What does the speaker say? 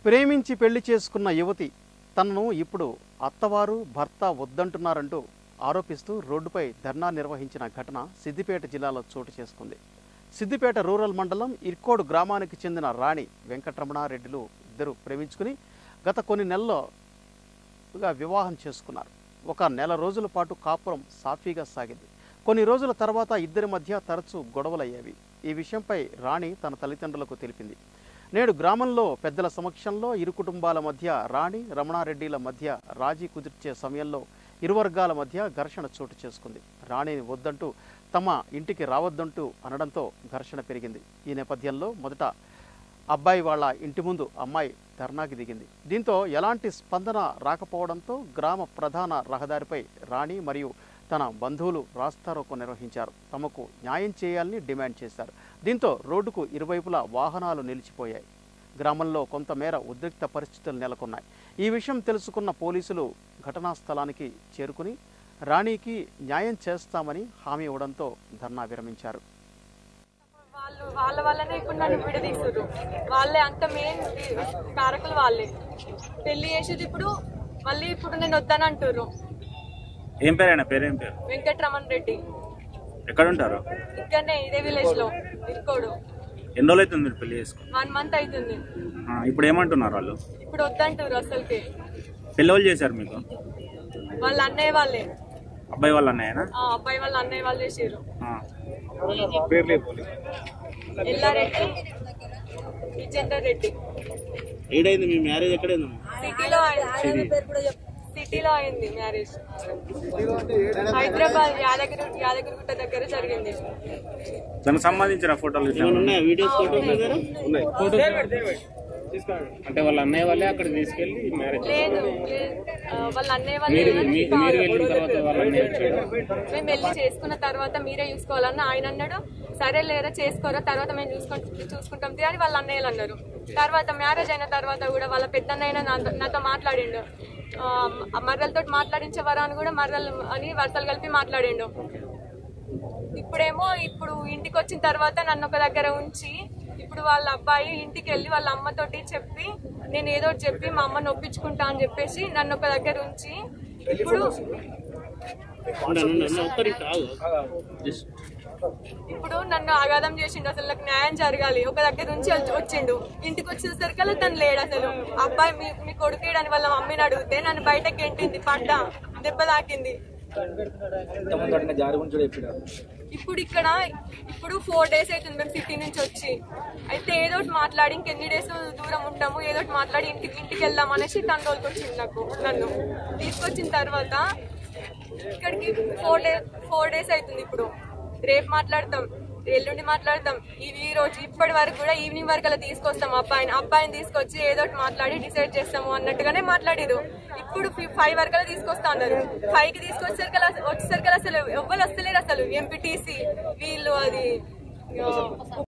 ప్రేమించి పెళ్లి చేసుకున్న యువతి తనను ఇప్పుడు అత్తవారు భర్త వద్దంటున్నారంటూ ఆరోపిస్తూ రోడ్డుపై ధర్నా నిర్వహించిన ఘటన సిద్దిపేట జిల్లాలో చోటు చేసుకుంది సిద్దిపేట రూరల్ మండలం ఇర్కోడు గ్రామానికి చెందిన రాణి వెంకటరమణారెడ్డిలు ఇద్దరు ప్రేమించుకుని గత కొన్ని నెలలుగా వివాహం చేసుకున్నారు ఒక నెల రోజుల పాటు కాపురం సాఫీగా సాగింది కొన్ని రోజుల తర్వాత ఇద్దరి మధ్య తరచూ గొడవలయ్యేవి ఈ విషయంపై రాణి తన తల్లిదండ్రులకు తెలిపింది నేడు గ్రామంలో పెద్దల సమక్షంలో ఇరు కుటుంబాల మధ్య రాణి రమణారెడ్డిల మధ్య రాజీ కుదిర్చే సమయంలో ఇరు వర్గాల మధ్య ఘర్షణ చోటు చేసుకుంది రాణిని వద్దంటూ తమ ఇంటికి రావద్దంటూ అనడంతో ఘర్షణ పెరిగింది ఈ నేపథ్యంలో మొదట అబ్బాయి వాళ్ళ ఇంటి ముందు అమ్మాయి ధర్నాకి దిగింది దీంతో ఎలాంటి స్పందన రాకపోవడంతో గ్రామ ప్రధాన రహదారిపై రాణి మరియు తన బంధువులు రాస్తారోకో నిర్వహించారు తమకు న్యాయం చేయాలని డిమాండ్ చేశారు దీంతో రోడ్డుకు ఇరువైపులా వాహనాలు నిలిచిపోయాయి గ్రామంలో కొంతమేర ఉద్రిక్త పరిస్థితులు నెలకొన్నాయి ఈ విషయం తెలుసుకున్న పోలీసులు ఘటనా స్థలానికి చేరుకుని రాణికి న్యాయం చేస్తామని హామీ ఇవ్వడంతో ధర్నా విరమించారు వాళ్ళు వాళ్ళ వల్లనే ఇప్పుడు నన్ను విడదీస్తున్నారు వాళ్ళే అంత మెయిన్ కారకులు వాళ్ళే పెళ్లి చేసేది ఇప్పుడు మళ్ళీ ఇప్పుడు నేను వద్దని అంటుర్రు ఏం పేరు ఆయన పేరు ఏం పేరు వెంకట్రమణ్ రెడ్డి ఎక్కడ ఉంటారు ఇక్కడనే ఇదే విలేజ్ లో ఇరుకోడు ఎన్ని రోజులు అవుతుంది మీరు పెళ్లి చేసుకుని వన్ మంత్ అవుతుంది ఆ, ఇప్పుడు ఏమంటున్నారు వాళ్ళు ఇప్పుడు వద్దంటుర్రు అసలుకి పెళ్లి వాళ్ళు చేశారు మీకు వాళ్ళ అన్నయ్య వాళ్ళే అబ్బాయి వాళ్ళ అన్నయ్యనా ఆ అబ్బాయి వాళ్ళ అన్నయ్య వాళ్ళు చేసారు ఆ. ఎల్లారెడ్డి విజేందర్ రెడ్డి ఏడైంది మీ మ్యారేజ్ ఎక్కడైంది సిటీలో అయింది సిటీలో అయింది మ్యారేజ్ హైదరాబాద్ యాదగిరి యాదగిరిగుట్ట దగ్గర జరిగింది దానికి సంబంధించిన ఫోటోలు ఇట్లా ఉన్నాయా వీడియోస్ ఫోటోస్ అంటే వాళ్ళ అన్నయ్య వాళ్ళే అక్కడ తీసుకెళ్లి మ్యారేజ్ లేదు లేదు. ఆ, వాళ్ళ అన్నయ్య వాళ్ళు మీరు లేదని మీ- కాదు. మీరు వెళ్ళిన తర్వాత వాళ్ళ అన్నయ్య వచ్చాడు మేము వెళ్ళి చేసుకున్న తర్వాత మీరే చూసుకోవాలన్న ఆయన అన్నాడు సరే లేరా చేసుకోరా తర్వాత మేము చూసుకుంటాం చూసుకుంటాం తీ" అని వాళ్ళ అన్నయ్యలు అన్నారు తర్వాత మ్యారేజ్ అయిన తర్వాత కూడా వాళ్ళ పెద్దన్నయ్య నాతో నాతో మాట్లాడిండు ఆ, మర్రలతో మాట్లాడించేవారా అని కూడా మర్రలు అని వరుసలు కలిపి మాట్లాడిండు ఇప్పుడేమో ఇప్పుడు ఇంటికి వచ్చిన తర్వాత నన్ను ఒక దగ్గర ఉంచి ఇప్పుడు వాళ్ళ అబ్బాయి ఇంటికి వెళ్ళి వాళ్ళ అమ్మతోటి చెప్పి నేను ఏదో ఒకటి చెప్పి మా అమ్మని ఒప్పించుకుంటా అని చెప్పేసి నన్ను ఒక దగ్గర ఉంచి ఇప్పుడు ఇప్పుడు నన్ను ఆగాదం చేసిండు అసలు నాకు న్యాయం జరగాలి ఒక దగ్గర నుంచి వచ్చి- వచ్చిండు ఇంటికి వచ్చేసరికి తను లేడు అసలు అబ్బాయి మీ మీ కొడుకేడని వాళ్ళ మమ్మీని అడిగితే నన్ను బయటకి ఎంటింది పడ్డా దెబ్బ తాకింది ఇప్పుడు ఇక్కడ ఇప్పుడు ఫోర్ డేస్ అవుతుంది మేము సిటీ నుంచి వచ్చి అయితే ఏదో ఒకటి మాట్లాడి ఇంకెన్ని డేస్ దూరం ఉంటాము ఏదో ఒకటి మాట్లాడి ఇంటికి ఇంటికి వెళ్దాం అనేసి తన రోజుకి వచ్చింది నాకు నన్ను తీసుకొచ్చిన తర్వాత ఇక్కడికి ఫోర్ డే ఫోర్ డేస్ అవుతుంది ఇప్పుడు రేపు మాట్లాడతాం ఎల్లుండి మాట్లాడతాం ఇవి ఈ రోజు ఇప్పటి వరకు కూడా ఈవినింగ్ వరకు అలా తీసుకొస్తాం అబ్బాయిని అబ్బాయిని తీసుకొచ్చి ఏదో ఒకటి మాట్లాడి డిసైడ్ చేస్తాము అన్నట్టుగానే మాట్లాడారు ఇప్పుడు ఫైవ్ వరకు అలా తీసుకొస్తా అన్నారు ఫైవ్ కి తీసుకొచ్చేసరికి అలా వచ్చేసరికి అసలు ఎవ్వరు వస్తలేరు అసలు ఎంపీటీసీ వీళ్ళు అది ఆ,